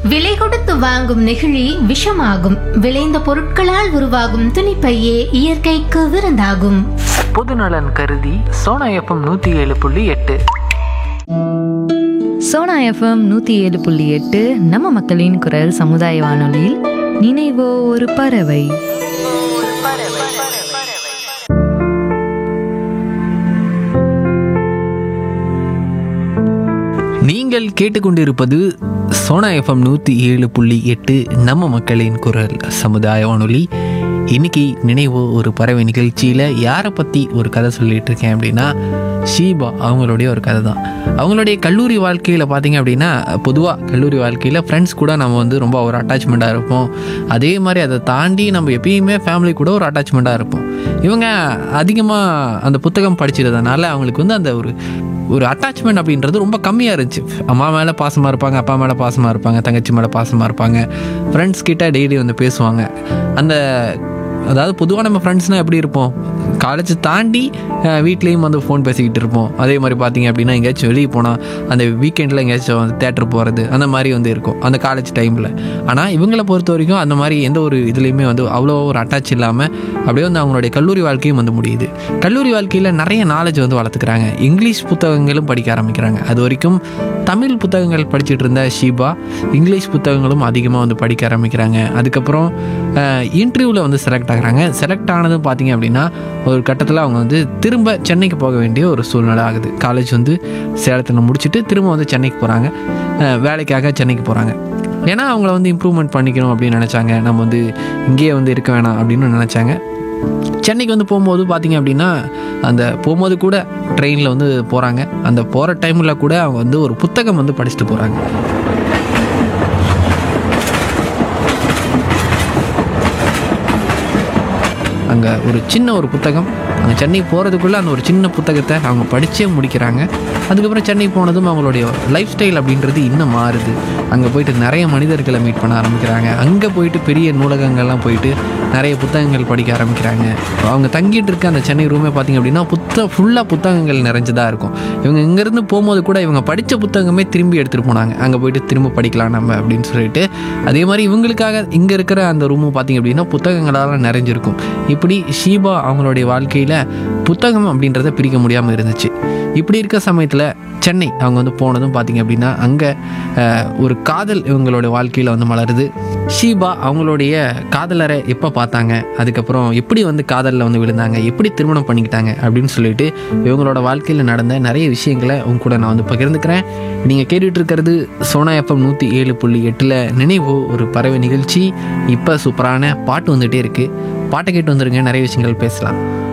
விலை கொடுத்து வாங்கும் நெகிழி விஷமாகும் விளைந்த பொருட்களால் உருவாகும் துணிப்பையே இயற்கைக்கு விருந்தாகும் பொதுநலன் கருதி சோனா எஃப்எம் நூற்றி ஏழு புள்ளி எட்டு சோனா எஃப்எம் நூற்றி ஏழு புள்ளி எட்டு நம்ம மக்களின் குரல் சமுதாய வானொலியில் நினைவோ ஒரு பறவை நீங்கள் கேட்டுக்கொண்டிருப்பது சோனா எஃப்எம் நூற்றி ஏழு புள்ளி எட்டு நம்ம மக்களின் குரல் சமுதாய வானொலி இன்னைக்கு நினைவு ஒரு பறவை நிகழ்ச்சியில் யாரை பற்றி ஒரு கதை சொல்லிட்டு இருக்கேன் அப்படின்னா ஷீபா அவங்களுடைய ஒரு கதை தான் அவங்களுடைய கல்லூரி வாழ்க்கையில் பார்த்தீங்க அப்படின்னா பொதுவாக கல்லூரி வாழ்க்கையில் ஃப்ரெண்ட்ஸ் கூட நம்ம வந்து ரொம்ப ஒரு அட்டாச்மெண்ட்டாக இருப்போம் அதே மாதிரி அதை தாண்டி நம்ம எப்பயுமே ஃபேமிலி கூட ஒரு அட்டாச்மெண்ட்டாக இருப்போம் இவங்க அதிகமாக அந்த புத்தகம் படிச்சிருந்தனால அவங்களுக்கு வந்து அந்த ஒரு ஒரு அட்டாச்மெண்ட் அப்படின்றது ரொம்ப கம்மியாக இருந்துச்சு அம்மா மேலே பாசமாக இருப்பாங்க அப்பா மேலே பாசமாக இருப்பாங்க தங்கச்சி மேலே பாசமாக இருப்பாங்க ஃப்ரெண்ட்ஸ் கிட்ட டெய்லி வந்து பேசுவாங்க அந்த அதாவது பொதுவாக நம்ம ஃப்ரெண்ட்ஸ்னால் எப்படி இருப்போம் காலேஜ் தாண்டி அஹ், வீட்லேயும் வந்து ஃபோன் பேசிக்கிட்டு இருப்போம் அதே மாதிரி பார்த்தீங்க அப்படின்னா எங்கேயாச்சும் வெளியே போனால் அந்த வீக்கெண்டில் எங்கேயாச்சும் வந்து தேட்டர் போகிறது அந்த மாதிரி வந்து இருக்கும் அந்த காலேஜ் டைமில் ஆனால் இவங்களை பொறுத்த வரைக்கும் அந்த மாதிரி எந்த ஒரு இதுலேயுமே வந்து அவ்வளோ ஒரு அட்டாச் இல்லாமல் அப்படியே வந்து அவங்களுடைய கல்லூரி வாழ்க்கையும் வந்து முடியுது கல்லூரி வாழ்க்கையில் நிறைய நாலேஜ் வந்து வளர்த்துக்கிறாங்க இங்கிலீஷ் புத்தகங்களும் படிக்க ஆரம்பிக்கிறாங்க அது வரைக்கும் தமிழ் புத்தகங்கள் படிச்சுட்டு இருந்த ஷீபா இங்கிலீஷ் புத்தகங்களும் அதிகமாக வந்து படிக்க ஆரம்பிக்கிறாங்க அதுக்கப்புறம் இன்டர்வியூவில் வந்து செலக்ட் ஆகுறாங்க செலக்ட் ஆனதும் பார்த்தீங்க அப்படின்னா ஒரு கட்டத்தில் அவங்க வந்து திரும்ப சென்னைக்கு போக வேண்டிய ஒரு சூழ்நிலை ஆகுது காலேஜ் வந்து சேலத்தில் முடிச்சுட்டு திரும்ப வந்து சென்னைக்கு போகிறாங்க வேலைக்காக சென்னைக்கு போகிறாங்க ஏன்னா அவங்கள வந்து இம்ப்ரூவ்மெண்ட் பண்ணிக்கணும் அப்படின்னு நினச்சாங்க நம்ம வந்து இங்கேயே வந்து இருக்க வேணாம் அப்படின்னு நினச்சாங்க சென்னைக்கு வந்து போகும்போது பார்த்தீங்க அப்படின்னா அந்த போகும்போது கூட ட்ரெயினில் வந்து போகிறாங்க அந்த போகிற டைமில் கூட அவங்க வந்து ஒரு புத்தகம் வந்து படிச்சுட்டு போகிறாங்க அங்கே ஒரு சின்ன ஒரு புத்தகம் அங்கே சென்னை போகிறதுக்குள்ளே அந்த ஒரு சின்ன புத்தகத்தை அவங்க படித்தே முடிக்கிறாங்க அதுக்கப்புறம் சென்னை போனதும் அவங்களுடைய லைஃப் ஸ்டைல் அப்படின்றது இன்னும் மாறுது அங்கே போயிட்டு நிறைய மனிதர்களை மீட் பண்ண ஆரம்பிக்கிறாங்க அங்கே போயிட்டு பெரிய நூலகங்கள்லாம் போயிட்டு நிறைய புத்தகங்கள் படிக்க ஆரம்பிக்கிறாங்க அவங்க தங்கிட்டு இருக்க அந்த சென்னை ரூமே பார்த்தீங்க அப்படின்னா புத்த ஃபுல்லாக புத்தகங்கள் நிறைஞ்சதாக இருக்கும் இவங்க இங்கேருந்து போகும்போது கூட இவங்க படித்த புத்தகமே திரும்பி எடுத்துகிட்டு போனாங்க அங்கே போயிட்டு திரும்ப படிக்கலாம் நம்ம அப்படின்னு சொல்லிட்டு அதே மாதிரி இவங்களுக்காக இங்கே இருக்கிற அந்த ரூமும் பார்த்தீங்க அப்படின்னா புத்தகங்களால் நிறைஞ்சிருக்கும் இப்படி ஷீபா அவங்களுடைய வாழ்க்கையில் புத்தகம் அப்படின்றத பிரிக்க முடியாமல் இருந்துச்சு இப்படி இருக்க சமயத்தில் சென்னை அவங்க வந்து போனதும் பார்த்தீங்க அப்படின்னா அங்கே ஒரு காதல் இவங்களோட வாழ்க்கையில் வந்து மலருது ஷீபா அவங்களுடைய காதலரை எப்போ பார்த்தாங்க அதுக்கப்புறம் எப்படி வந்து காதலில் வந்து விழுந்தாங்க எப்படி திருமணம் பண்ணிக்கிட்டாங்க அப்படின்னு சொல்லிட்டு இவங்களோட வாழ்க்கையில் நடந்த நிறைய விஷயங்களை உங்க கூட நான் வந்து பகிர்ந்துக்கிறேன் நீங்கள் கேட்டுட்டு இருக்கிறது சோனா எஃப்எம் நூற்றி ஏழு புள்ளி எட்டில் நினைவு ஒரு பறவை நிகழ்ச்சி இப்போ சூப்பரான பாட்டு வந்துகிட்டே இருக்குது பாட்டை கேட்டு வந்துருங்க நிறைய விஷயங்கள் பேசலாம்